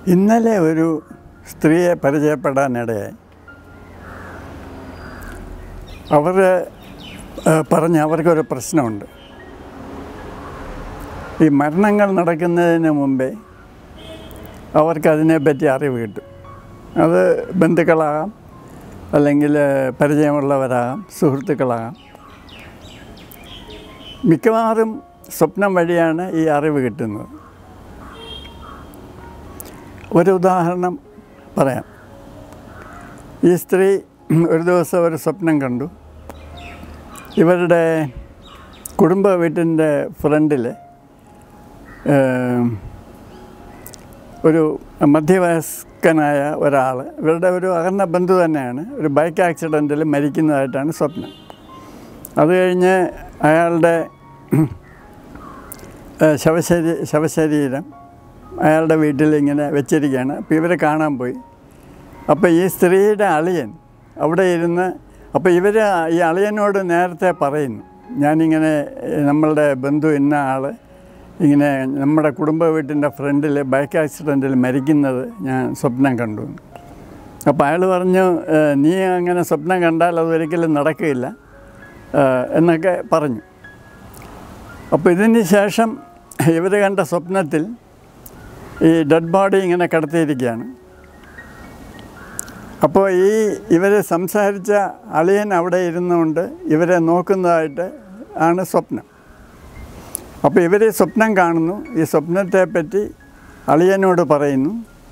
ഇന്നലെ ഒരു സ്ത്രീയെ പരിചയപ്പെടാനിടയായി അവർ പറഞ്ഞ് അവർക്കൊരു പ്രശ്നമുണ്ട് ഈ മരണങ്ങൾ നടക്കുന്നതിന് മുമ്പേ അവർക്കതിനെപ്പറ്റി അറിവ് കിട്ടും അത് ബന്ധുക്കളാകാം അല്ലെങ്കിൽ പരിചയമുള്ളവരാകാം സുഹൃത്തുക്കളാകാം മിക്കവാറും സ്വപ്നം വഴിയാണ് ഈ അറിവ് കിട്ടുന്നത് ഒരു ഉദാഹരണം പറയാം ഈ സ്ത്രീ ഒരു ദിവസം ഒരു സ്വപ്നം കണ്ടു ഇവരുടെ കുടുംബ വീട്ടിൻ്റെ ഫ്രണ്ടിൽ ഒരു മധ്യവയസ്കനായ ഒരാൾ ഇവരുടെ ഒരു അകന്ന ബന്ധു തന്നെയാണ് ഒരു ബൈക്ക് ആക്സിഡൻറ്റിൽ മരിക്കുന്നതായിട്ടാണ് സ്വപ്നം അത് കഴിഞ്ഞ് അയാളുടെ ശവശരീ ശവശരീരം അയാളുടെ വീട്ടിൽ ഇങ്ങനെ വെച്ചിരിക്കുകയാണ് അപ്പോൾ ഇവരെ കാണാൻ പോയി അപ്പോൾ ഈ സ്ത്രീയുടെ അളിയൻ അവിടെ ഇരുന്ന് അപ്പോൾ ഇവർ ഈ അളിയനോട് നേരത്തെ പറയുന്നു ഞാനിങ്ങനെ നമ്മളുടെ ബന്ധു ഇന്ന ആൾ ഇങ്ങനെ നമ്മുടെ കുടുംബ വീട്ടിൻ്റെ ഫ്രണ്ടിൽ ബൈക്ക് ആക്സിഡൻറ്റിൽ മരിക്കുന്നത് ഞാൻ സ്വപ്നം കണ്ടു അപ്പോൾ അയാൾ പറഞ്ഞു നീ അങ്ങനെ സ്വപ്നം കണ്ടാൽ അത് ഒരിക്കലും നടക്കുകയില്ല എന്നൊക്കെ പറഞ്ഞു അപ്പോൾ ഇതിന് ശേഷം ഇവർ കണ്ട സ്വപ്നത്തിൽ ഈ ഡെഡ് ബോഡി ഇങ്ങനെ കിടത്തിയിരിക്കുകയാണ് അപ്പോൾ ഈ ഇവർ സംസാരിച്ച അളിയൻ അവിടെ ഇരുന്നുകൊണ്ട് ഇവരെ നോക്കുന്നതായിട്ട് ആണ് സ്വപ്നം അപ്പോൾ ഇവർ സ്വപ്നം കാണുന്നു ഈ സ്വപ്നത്തെപ്പറ്റി അളിയനോട് പറയുന്നു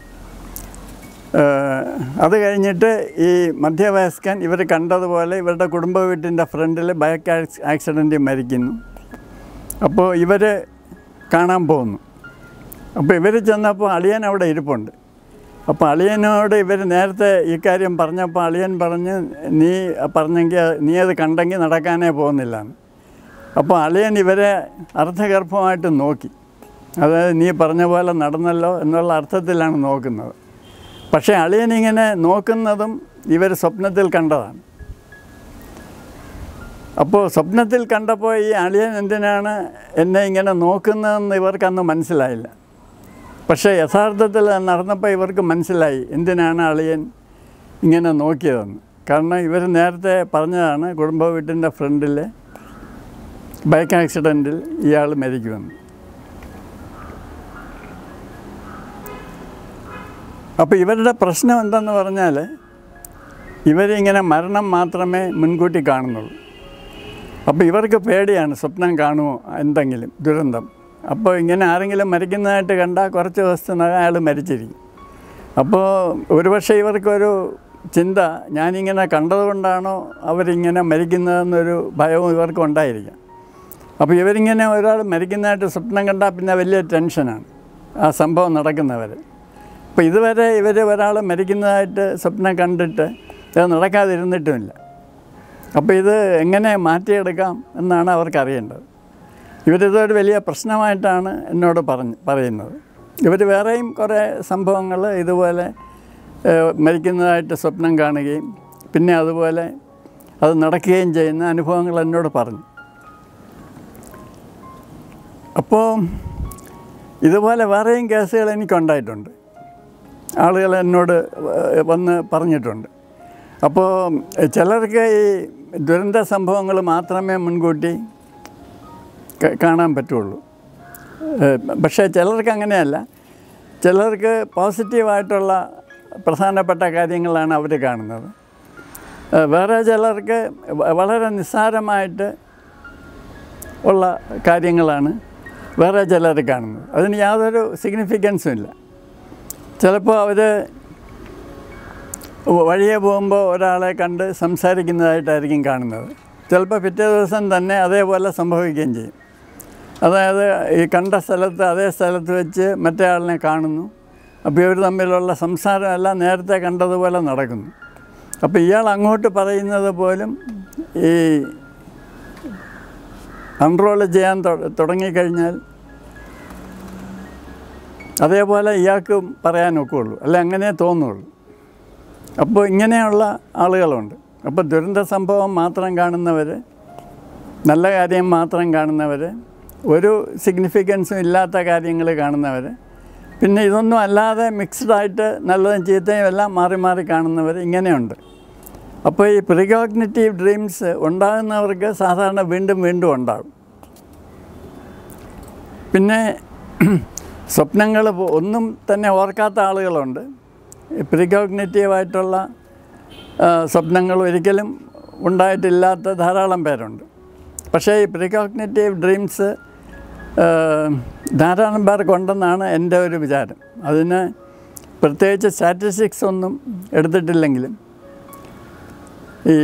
അത് കഴിഞ്ഞിട്ട് ഈ മധ്യവയസ്കൻ ഇവർ കണ്ടതുപോലെ ഇവരുടെ കുടുംബ വീട്ടിൻ്റെ ഫ്രണ്ടിൽ ബൈക്ക് ആക്സിഡൻറ്റ് മരിക്കുന്നു അപ്പോൾ ഇവർ കാണാൻ പോകുന്നു അപ്പോൾ ഇവർ ചെന്നപ്പോൾ അളിയൻ അവിടെ ഇരിപ്പുണ്ട് അപ്പോൾ അളിയനോട് ഇവർ നേരത്തെ ഈ കാര്യം പറഞ്ഞപ്പോൾ അളിയൻ പറഞ്ഞ് നീ പറഞ്ഞെങ്കിൽ നീ അത് കണ്ടെങ്കിൽ നടക്കാനേ പോകുന്നില്ല അപ്പോൾ അളിയൻ ഇവരെ അർത്ഥഗർഭമായിട്ട് നോക്കി അതായത് നീ പറഞ്ഞ പോലെ നടന്നല്ലോ എന്നുള്ള അർത്ഥത്തിലാണ് നോക്കുന്നത് പക്ഷേ അളിയൻ ഇങ്ങനെ നോക്കുന്നതും ഇവർ സ്വപ്നത്തിൽ കണ്ടതാണ് അപ്പോൾ സ്വപ്നത്തിൽ കണ്ടപ്പോൾ ഈ അളിയൻ എന്തിനാണ് എന്നെ ഇങ്ങനെ നോക്കുന്നതെന്ന് ഇവർക്കന്ന് മനസ്സിലായില്ല പക്ഷേ യഥാർത്ഥത്തിൽ നടന്നപ്പോൾ ഇവർക്ക് മനസ്സിലായി എന്തിനാണ് അളിയൻ ഇങ്ങനെ നോക്കിയതെന്ന് കാരണം ഇവർ നേരത്തെ പറഞ്ഞതാണ് കുടുംബ വീട്ടിൻ്റെ ഫ്രണ്ടിൽ ബൈക്ക് ആക്സിഡൻറ്റിൽ ഇയാൾ മരിക്കുമെന്ന് അപ്പോൾ ഇവരുടെ പ്രശ്നം എന്തെന്ന് പറഞ്ഞാൽ ഇവരിങ്ങനെ മരണം മാത്രമേ മുൻകൂട്ടി കാണുന്നുള്ളൂ അപ്പോൾ ഇവർക്ക് പേടിയാണ് സ്വപ്നം കാണുമോ എന്തെങ്കിലും ദുരന്തം അപ്പോൾ ഇങ്ങനെ ആരെങ്കിലും മരിക്കുന്നതായിട്ട് കണ്ടാൽ കുറച്ച് ദിവസത്തിനകം അയാൾ മരിച്ചിരിക്കും അപ്പോൾ ഒരുപക്ഷെ ഇവർക്കൊരു ചിന്ത ഞാനിങ്ങനെ കണ്ടതുകൊണ്ടാണോ അവരിങ്ങനെ മരിക്കുന്നതെന്നൊരു ഭയവും ഇവർക്ക് ഉണ്ടായിരിക്കാം അപ്പോൾ ഇവരിങ്ങനെ ഒരാൾ മരിക്കുന്നതായിട്ട് സ്വപ്നം കണ്ടാൽ പിന്നെ വലിയ ടെൻഷനാണ് ആ സംഭവം നടക്കുന്നവർ അപ്പോൾ ഇതുവരെ ഇവർ ഒരാൾ മരിക്കുന്നതായിട്ട് സ്വപ്നം കണ്ടിട്ട് ഇത് നടക്കാതിരുന്നിട്ടുമില്ല അപ്പോൾ ഇത് എങ്ങനെ മാറ്റിയെടുക്കാം എന്നാണ് അവർക്ക് അറിയേണ്ടത് ഇവരിതൊരു വലിയ പ്രശ്നമായിട്ടാണ് എന്നോട് പറഞ്ഞ് പറയുന്നത് ഇവർ വേറെയും കുറേ സംഭവങ്ങൾ ഇതുപോലെ മരിക്കുന്നതായിട്ട് സ്വപ്നം കാണുകയും പിന്നെ അതുപോലെ അത് നടക്കുകയും ചെയ്യുന്ന അനുഭവങ്ങൾ എന്നോട് പറഞ്ഞു അപ്പോൾ ഇതുപോലെ വേറെയും കേസുകൾ എനിക്കുണ്ടായിട്ടുണ്ട് ആളുകൾ എന്നോട് വന്ന് പറഞ്ഞിട്ടുണ്ട് അപ്പോൾ ചിലർക്ക് ഈ ദുരന്ത സംഭവങ്ങൾ മാത്രമേ മുൻകൂട്ടി കാണാൻ പറ്റുള്ളൂ പക്ഷേ ചിലർക്ക് അങ്ങനെയല്ല ചിലർക്ക് പോസിറ്റീവായിട്ടുള്ള പ്രധാനപ്പെട്ട കാര്യങ്ങളാണ് അവർ കാണുന്നത് വേറെ ചിലർക്ക് വളരെ നിസ്സാരമായിട്ട് ഉള്ള കാര്യങ്ങളാണ് വേറെ ചിലർ കാണുന്നത് അതിന് യാതൊരു സിഗ്നിഫിക്കൻസും ഇല്ല ചിലപ്പോൾ അവർ വഴിയെ പോകുമ്പോൾ ഒരാളെ കണ്ട് സംസാരിക്കുന്നതായിട്ടായിരിക്കും കാണുന്നത് ചിലപ്പോൾ പിറ്റേ ദിവസം തന്നെ അതേപോലെ സംഭവിക്കുകയും ചെയ്യും അതായത് ഈ കണ്ട സ്ഥലത്ത് അതേ സ്ഥലത്ത് വെച്ച് മറ്റേ ആളിനെ കാണുന്നു അപ്പോൾ ഇവർ തമ്മിലുള്ള സംസാരമെല്ലാം നേരത്തെ കണ്ടതുപോലെ നടക്കുന്നു അപ്പോൾ ഇയാൾ അങ്ങോട്ട് പറയുന്നത് പോലും ഈ അൺറോൾ ചെയ്യാൻ തുടങ്ങിക്കഴിഞ്ഞാൽ അതേപോലെ ഇയാൾക്കും പറയാനൊക്കെ ഉള്ളൂ അല്ല അങ്ങനെ തോന്നുള്ളൂ അപ്പോൾ ഇങ്ങനെയുള്ള ആളുകളുണ്ട് അപ്പോൾ ദുരന്ത സംഭവം മാത്രം കാണുന്നവർ നല്ല കാര്യം മാത്രം കാണുന്നവർ ഒരു സിഗ്നിഫിക്കൻസും ഇല്ലാത്ത കാര്യങ്ങൾ കാണുന്നവർ പിന്നെ ഇതൊന്നും അല്ലാതെ മിക്സ്ഡായിട്ട് നല്ലതും ചീത്തയും എല്ലാം മാറി മാറി കാണുന്നവർ ഇങ്ങനെയുണ്ട് അപ്പോൾ ഈ പ്രികോഗ്നറ്റീവ് ഡ്രീംസ് ഉണ്ടാകുന്നവർക്ക് സാധാരണ വീണ്ടും വീണ്ടും ഉണ്ടാകും പിന്നെ സ്വപ്നങ്ങൾ ഒന്നും തന്നെ ഓർക്കാത്ത ആളുകളുണ്ട് പ്രികോഗ്നറ്റീവായിട്ടുള്ള സ്വപ്നങ്ങൾ ഒരിക്കലും ഉണ്ടായിട്ടില്ലാത്ത ധാരാളം പേരുണ്ട് പക്ഷേ ഈ പ്രികോഗ്നറ്റീവ് ഡ്രീംസ് ധാരാളം പേർക്കുണ്ടെന്നാണ് എൻ്റെ ഒരു വിചാരം അതിന് പ്രത്യേകിച്ച് സ്റ്റാറ്റിസ്റ്റിക്സ് ഒന്നും എടുത്തിട്ടില്ലെങ്കിലും ഈ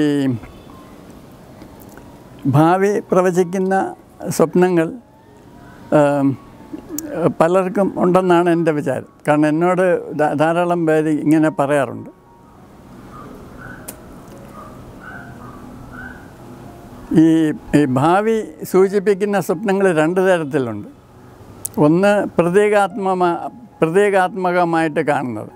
ഭാവി പ്രവചിക്കുന്ന സ്വപ്നങ്ങൾ ആം, പലർക്കും ഉണ്ടെന്നാണ് എൻ്റെ വിചാരം കാരണം എന്നോട് ധാ- ധാരാളം പേര് ഇങ്ങനെ പറയാറുണ്ട് ഈ ഈ ഭാവി സൂചിപ്പിക്കുന്ന സ്വപ്നങ്ങൾ രണ്ട് തരത്തിലുണ്ട് ഒന്ന് പ്രതീകാത്മ പ്രതീകാത്മകമായിട്ട് കാണുന്നത്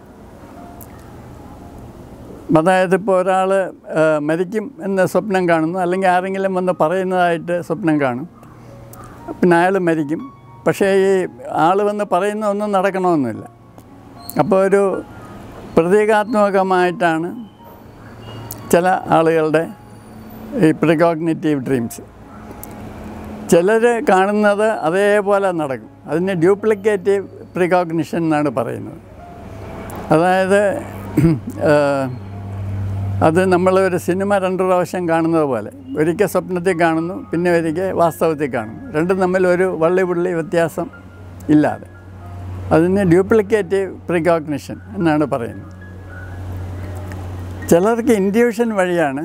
അതായത് ഇപ്പോൾ ഒരാൾ മരിക്കും എന്ന് സ്വപ്നം കാണുന്നു അല്ലെങ്കിൽ ആരെങ്കിലും വന്ന് പറയുന്നതായിട്ട് സ്വപ്നം കാണും പിന്നെ അയാൾ മരിക്കും പക്ഷേ ഈ ആൾ വന്ന് പറയുന്ന ഒന്നും നടക്കണമെന്നില്ല അപ്പോൾ ഒരു പ്രതീകാത്മകമായിട്ടാണ് ചില ആളുകളുടെ ഈ പ്രികോഗ്നറ്റീവ് ഡ്രീംസ് ചിലർ കാണുന്നത് അതേപോലെ നടക്കും അതിന് ഡ്യൂപ്ലിക്കേറ്റീവ് പ്രികോഗ്നിഷൻ എന്നാണ് പറയുന്നത് അതായത് ഏഹ്, അത് നമ്മൾ ഒരു സിനിമ രണ്ട് പ്രാവശ്യം കാണുന്നത് പോലെ ഒരിക്കൽ സ്വപ്നത്തിൽ കാണുന്നു പിന്നെ ഒരിക്കൽ വാസ്തവത്തിൽ കാണുന്നു രണ്ടും തമ്മിൽ ഒരു വള്ളി പുള്ളി വ്യത്യാസം ഇല്ലാതെ അതിന് ഡ്യൂപ്ലിക്കേറ്റീവ് പ്രികോഗ്നിഷൻ എന്നാണ് പറയുന്നത് ചിലർക്ക് ഇൻഡ്യൂഷൻ വഴിയാണ്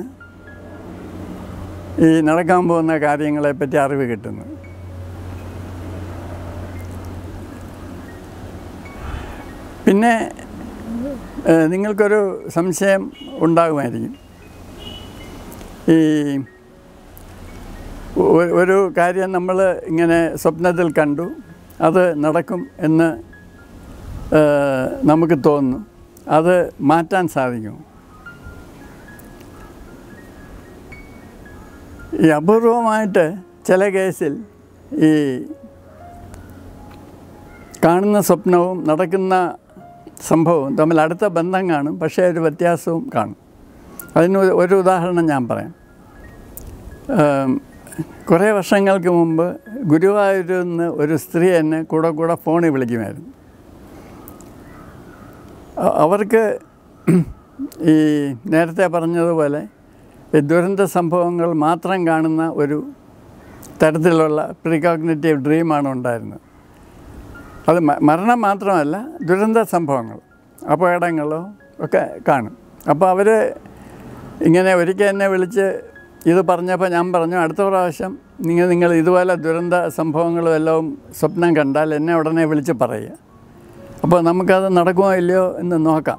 ഈ നടക്കാൻ പോകുന്ന കാര്യങ്ങളെപ്പറ്റി അറിവ് കിട്ടുന്നത് പിന്നെ ഏഹ്, നിങ്ങൾക്കൊരു സംശയം ഉണ്ടാകുമായിരിക്കും ഈ ഒ- ഒരു കാര്യം നമ്മൾ ഇങ്ങനെ സ്വപ്നത്തിൽ കണ്ടു അത് നടക്കും എന്ന് ഏഹ്, നമുക്ക് തോന്നുന്നു അത് മാറ്റാൻ സാധിക്കും ഈ അപൂർവമായിട്ട് ചില കേസിൽ ഈ കാണുന്ന സ്വപ്നവും നടക്കുന്ന സംഭവവും തമ്മിൽ അടുത്ത ബന്ധം കാണും പക്ഷേ ഒരു വ്യത്യാസവും കാണും അതിന് ഒരു- ഒരു ഉദാഹരണം ഞാൻ പറയാം ഏം, കുറേ വർഷങ്ങൾക്ക് മുമ്പ് ഗുരുവായൂരിൽ നിന്ന് ഒരു സ്ത്രീ എന്നെ കൂടെ കൂടെ ഫോണിൽ വിളിക്കുമായിരുന്നു അ- അവർക്ക് ഈ നേരത്തെ പറഞ്ഞതുപോലെ ഈ ദുരന്ത സംഭവങ്ങൾ മാത്രം കാണുന്ന ഒരു തരത്തിലുള്ള പ്രികോഗ്നറ്റീവ് ഡ്രീമാണ് ഉണ്ടായിരുന്നത് അത് മ- മരണം മാത്രമല്ല ദുരന്ത സംഭവങ്ങൾ അപകടങ്ങളോ ഒക്കെ കാണും അപ്പോൾ അവർ ഇങ്ങനെ ഒരിക്കൽ എന്നെ വിളിച്ച് ഇത് പറഞ്ഞപ്പോൾ ഞാൻ പറഞ്ഞു അടുത്ത പ്രാവശ്യം നിങ്ങൾ നിങ്ങൾ ഇതുപോലെ ദുരന്ത സംഭവങ്ങളും എല്ലാം സ്വപ്നം കണ്ടാൽ എന്നെ ഉടനെ വിളിച്ച് പറയുക അപ്പോൾ നമുക്കത് നടക്കുമോ ഇല്ലയോ എന്ന് നോക്കാം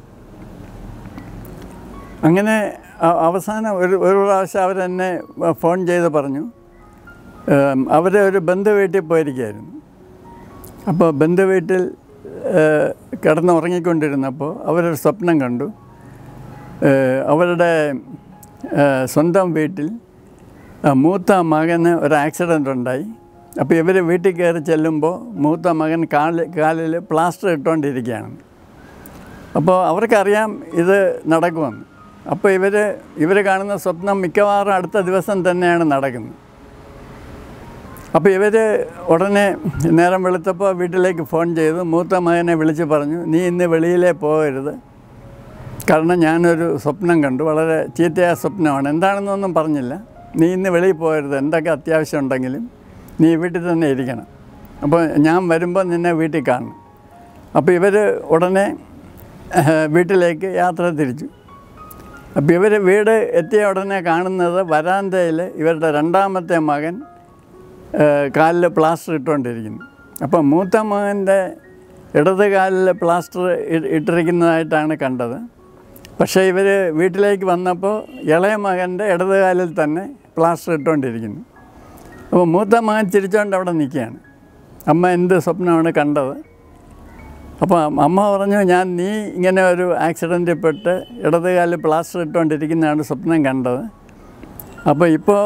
അങ്ങനെ അ- അവസാനം ഒരു ഒരു പ്രാവശ്യം അവരെന്നെ ഫോൺ ചെയ്ത് പറഞ്ഞു ഏം, അവരെ ഒരു ബന്ധു വീട്ടിൽ പോയിരിക്കുകയായിരുന്നു അപ്പോൾ ബന്ധു വീട്ടിൽ ഏഹ്, കിടന്നുറങ്ങിക്കൊണ്ടിരുന്നപ്പോൾ അവരൊരു സ്വപ്നം കണ്ടു ഏഹ്, അവരുടെ ഏഹ്, സ്വന്തം വീട്ടിൽ ആ, മൂത്ത മകന് ഒരു ആക്സിഡൻ്റ് ഉണ്ടായി അപ്പോൾ ഇവർ വീട്ടിൽ കയറി ചെല്ലുമ്പോൾ മൂത്ത മകൻ കാല് കാലിൽ പ്ലാസ്റ്റർ ഇട്ടുകൊണ്ടിരിക്കുകയാണ് അപ്പോൾ അവർക്കറിയാം ഇത് നടക്കുമെന്ന് അപ്പോൾ ഇവർ ഇവർ കാണുന്ന സ്വപ്നം മിക്കവാറും അടുത്ത ദിവസം തന്നെയാണ് നടക്കുന്നത് അപ്പോൾ ഇവർ ഉടനെ നേരം വെളുത്തപ്പോൾ വീട്ടിലേക്ക് ഫോൺ ചെയ്തു മൂത്ത മകനെ വിളിച്ച് പറഞ്ഞു നീ ഇന്ന് വെളിയിലേ പോകരുത് കാരണം ഞാനൊരു സ്വപ്നം കണ്ടു വളരെ ചീത്തയായ സ്വപ്നമാണ് എന്താണെന്നൊന്നും പറഞ്ഞില്ല നീ ഇന്ന് വെളിയിൽ പോകരുത് എന്തൊക്കെ അത്യാവശ്യം ഉണ്ടെങ്കിലും നീ വീട്ടിൽ തന്നെ ഇരിക്കണം അപ്പോൾ ഞാൻ വരുമ്പോൾ നിന്നെ വീട്ടിൽ കാണണം അപ്പോൾ ഇവർ ഉടനെ ഏഹ്, വീട്ടിലേക്ക് യാത്ര തിരിച്ചു അപ്പോൾ ഇവർ വീട് എത്തിയ ഉടനെ കാണുന്നത് വരാന്തയിൽ ഇവരുടെ രണ്ടാമത്തെ മകൻ ഏഹ്, കാലിൽ പ്ലാസ്റ്റർ ഇട്ടുകൊണ്ടിരിക്കുന്നു അപ്പോൾ മൂത്ത മകൻ്റെ ഇടത് കാലിൽ പ്ലാസ്റ്റർ ഇ- ഇട്ടിരിക്കുന്നതായിട്ടാണ് കണ്ടത് പക്ഷേ ഇവർ വീട്ടിലേക്ക് വന്നപ്പോൾ ഇളയ മകൻ്റെ ഇടത് കാലിൽ തന്നെ പ്ലാസ്റ്റർ ഇട്ടുകൊണ്ടിരിക്കുന്നു അപ്പോൾ മൂത്ത മകൻ ചിരിച്ചുകൊണ്ട് അവിടെ നിൽക്കുകയാണ് അമ്മ എന്ത് സ്വപ്നമാണ് കണ്ടത് അപ്പോൾ അമ്മ പറഞ്ഞു ഞാൻ നീ ഇങ്ങനെ ഒരു ആക്സിഡൻറ്റിൽ പെട്ട് ഇടത് കാലിൽ പ്ലാസ്റ്റർ ഇട്ടുകൊണ്ടിരിക്കുന്നതാണ് സ്വപ്നം കണ്ടത് അപ്പോൾ ഇപ്പോൾ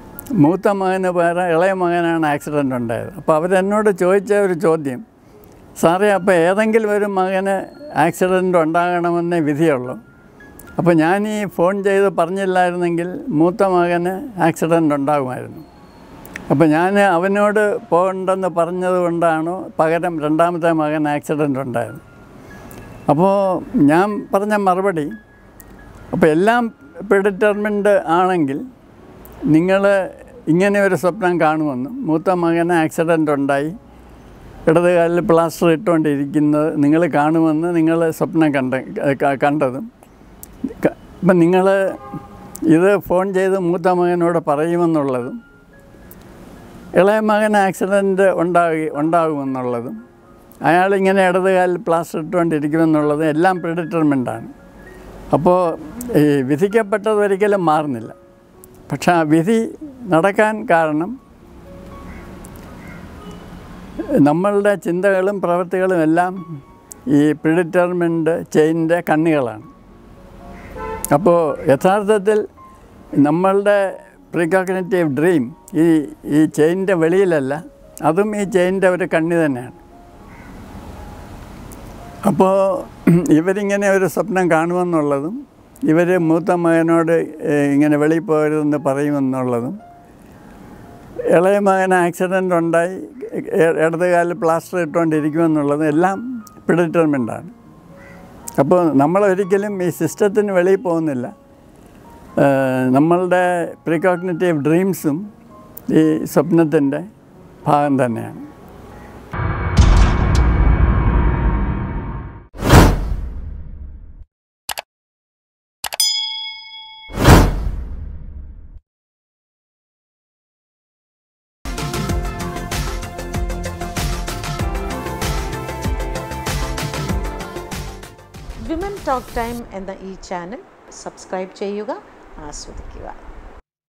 മൂത്ത മകന് പകരം ഇളയ മകനാണ് ആക്സിഡൻ്റ് ഉണ്ടായത് അപ്പോൾ അവരെന്നോട് ചോദിച്ച ഒരു ചോദ്യം സാറേ അപ്പോൾ ഏതെങ്കിലും ഒരു മകന് ആക്സിഡൻ്റ് ഉണ്ടാകണമെന്നേ വിധിയുള്ളൂ അപ്പോൾ ഞാൻ ഈ ഫോൺ ചെയ്ത് പറഞ്ഞില്ലായിരുന്നെങ്കിൽ മൂത്ത മകന് ആക്സിഡൻ്റ് ഉണ്ടാകുമായിരുന്നു അപ്പോൾ ഞാൻ അവനോട് പോകണ്ടെന്ന് പറഞ്ഞത് കൊണ്ടാണ് പകരം രണ്ടാമത്തെ മകൻ ആക്സിഡൻ്റ് ഉണ്ടായത് അപ്പോൾ ഞാൻ പറഞ്ഞ മറുപടി അപ്പോൾ എല്ലാം പ്രിഡിറ്റർമെൻഡ് ആണെങ്കിൽ നിങ്ങൾ ഇങ്ങനെ ഒരു സ്വപ്നം കാണുമെന്നും മൂത്ത മകന് ആക്സിഡൻ്റ് ഉണ്ടായി ഇടത് കാലിൽ പ്ലാസ്റ്റർ ഇട്ടുകൊണ്ടിരിക്കുന്നത് നിങ്ങൾ കാണുമെന്ന് നിങ്ങൾ സ്വപ്നം കണ്ട ക- കണ്ടതും ക- ഇപ്പം നിങ്ങൾ ഇത് ഫോൺ ചെയ്ത് മൂത്ത മകനോട് പറയുമെന്നുള്ളതും ഇളയ മകൻ ആക്സിഡൻറ്റ് ഉണ്ടാകി ഉണ്ടാകുമെന്നുള്ളതും അയാൾ ഇങ്ങനെ ഇടത് കാലിൽ പ്ലാസ്റ്റർ ഇട്ടുകൊണ്ടിരിക്കുമെന്നുള്ളതും എല്ലാം പ്രിഡിറ്റർമെൻ്റാണ് അപ്പോൾ ഈ വിധിക്കപ്പെട്ടത് ഒരിക്കലും മാറുന്നില്ല പക്ഷെ ആ വിധി നടക്കാൻ കാരണം നമ്മളുടെ ചിന്തകളും പ്രവൃത്തികളും എല്ലാം ഈ പ്രിഡിറ്റർമെൻറ്റ് ചെയിൻ്റെ കണ്ണികളാണ് അപ്പോൾ യഥാർത്ഥത്തിൽ നമ്മളുടെ പ്രീകോഗ്നറ്റീവ് ഡ്രീം ഈ ഈ ചെയിൻ്റെ വെളിയിലല്ല അതും ഈ ചെയിൻ്റെ ഒരു കണ്ണി തന്നെയാണ് അപ്പോൾ ഇവരിങ്ങനെ ഒരു സ്വപ്നം കാണുമെന്നുള്ളതും ഇവർ മൂത്ത മകനോട് ഏഹ്, ഇങ്ങനെ വെളിയിൽ പോകരുതെന്ന് പറയുമെന്നുള്ളതും ഇളയ മകന് ആക്സിഡൻ്റ് ഉണ്ടായി ഇ- ഇടത് കാലിൽ പ്ലാസ്റ്റർ ഇട്ടുകൊണ്ടിരിക്കുമെന്നുള്ളതും എല്ലാം പ്രിഡിറ്റർമെൻ്റാണ് അപ്പോൾ നമ്മളൊരിക്കലും ഈ സിസ്റ്റത്തിന് വെളിയിൽ പോകുന്നില്ല ഏഹ്, നമ്മളുടെ പ്രീകോഗ്നറ്റീവ് ഡ്രീംസും ഈ സ്വപ്നത്തിൻ്റെ ഭാഗം തന്നെയാണ് വിമൻ ടോക്ക് ടൈം എന്ന ഈ ചാനൽ സബ്സ്ക്രൈബ് ചെയ്യുക ആസ്വദിക്കുക